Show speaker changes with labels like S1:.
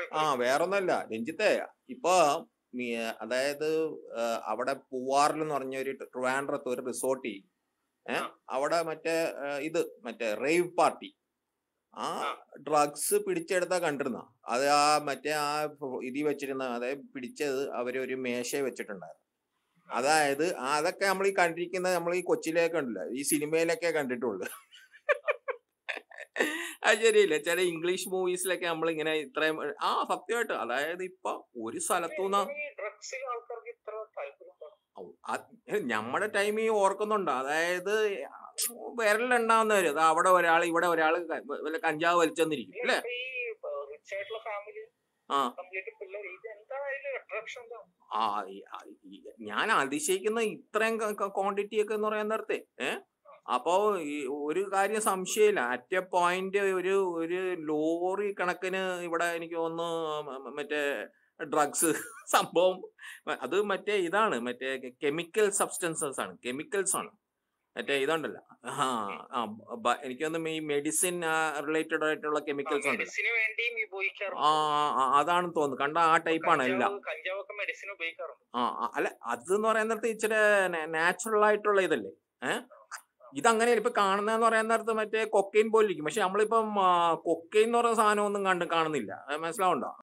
S1: പറയ്,
S2: ആ
S1: പറയ്.
S2: വേറൊന്നല്ല രഞ്ജിത്തെ ഇപ്പൊ മി- അതായത് ആ, അവിടെ പൂവാറിൽ എന്ന് പറഞ്ഞ ഒരു ട്രിവാൻഡ്രത്ത് ഒരു റിസോർട്ടിൽ ഏ
S1: ആ.
S2: അവിടെ മറ്റേ ആ, ഇത് മറ്റേ റേവ് പാർട്ടി ആ
S1: ആ.
S2: ഡ്രഗ്സ് പിടിച്ചെടുത്താ കണ്ടിരുന്ന അത് ആ മറ്റേ ആ ഇതി വെച്ചിരുന്ന അതായത് പിടിച്ചത് അവര് ഒരു മേശ വെച്ചിട്ടുണ്ടായിരുന്നു അതായത് ആ അതൊക്കെ നമ്മൾ ഈ കണ്ടിരിക്കുന്നത് നമ്മൾ ഈ കൊച്ചിയിലേക്ക് കണ്ടില്ല ഈ സിനിമയിലൊക്കെ കണ്ടിട്ടുള്ളൂ അത് ശരിയില്ല ചില ഇംഗ്ലീഷ് മൂവീസിലൊക്കെ നമ്മൾ ഇങ്ങനെ ഇത്രയും ആ സത്യമായിട്ട് അതായത് ഇപ്പൊ ഒരു സ്ഥലത്തുനിന്ന്
S1: ഈ ഡ്രഗ്സിൽ ആൾക്കാർക്ക് ഇത്ര താല്പര്യം
S2: നമ്മുടെ ടൈമിൽ ഓർക്കുന്നുണ്ട് അതായത് വിരലുണ്ടാവുന്നവര് അത് അവിടെ ഒരാൾ ഇവിടെ ഒരാൾ വല്ല കഞ്ചാവ് വലിച്ചെന്നിരിക്കും അല്ലേ
S1: ഈ റിച്ച് ആയിട്ടുള്ള ഫാമിലി
S2: ആ
S1: കംപ്ലീറ്റ് പിള്ളേർ ഇത് എന്താ അതിൽ അട്രാക്ഷൻ എന്താ
S2: ആ ഈ- ആ, ഈ- ഞാൻ അതിശയിക്കുന്ന ഇത്രയും ക്വാണ്ടിറ്റി ഒക്കെ എന്ന് പറയാൻ നേരത്തെ ഏ അപ്പോ ഈ ഒരു കാര്യം സംശയമില്ല അറ്റ് എ പോയിന്റ് ഒരു ഒരു ലോറി കണക്കിന് ഇവിടെ എനിക്ക് തോന്നുന്നു മ- മ- മറ്റേ ഡ്രഗ്സ് സംഭവം അത് മറ്റേ ഇതാണ് മറ്റേ കെമിക്കൽ സബ്സ്റ്റൻസസ് ആണ് കെമിക്കൽസ് ആണ് മറ്റേ ഇതുണ്ടല്ലോ ആ ആ ബ- എനിക്കൊന്നും ഈ മെഡിസിൻ റിലേറ്റഡ് ആയിട്ടുള്ള കെമിക്കൽസ് ഉണ്ട്
S1: മെഡിസിന് വേണ്ടിയും ഉപയോഗിക്കാറുണ്ട്
S2: ആ ആ, അതാണെന്ന് തോന്നുന്നു കണ്ട ആ ടൈപ്പാണ് എല്ലാം
S1: കഞ്ചാവ് കഞ്ചാവൊക്കെ മെഡിസിൻ ഉപയോഗിക്കാറുണ്ട്
S2: ആ ആ, അല്ല അത് എന്ന് പറയുന്നിടത്ത് ഇച്ചിരി നാച്ചുറൽ ആയിട്ടുള്ള ഇതല്ലേ ഏഹ് ഇതങ്ങനെയല്ല ഇപ്പൊ കാണുന്നതെന്ന് പറയാൻ നേരത്ത് മറ്റേ കൊക്കൈൻ പോലെ ഇരിക്കും പക്ഷെ നമ്മളിപ്പം കൊക്കൈൻ എന്ന് പറയുന്ന സാധനം ഒന്നും കണ്ട് കാണുന്നില്ല അത് മനസ്സിലാവുണ്ടോ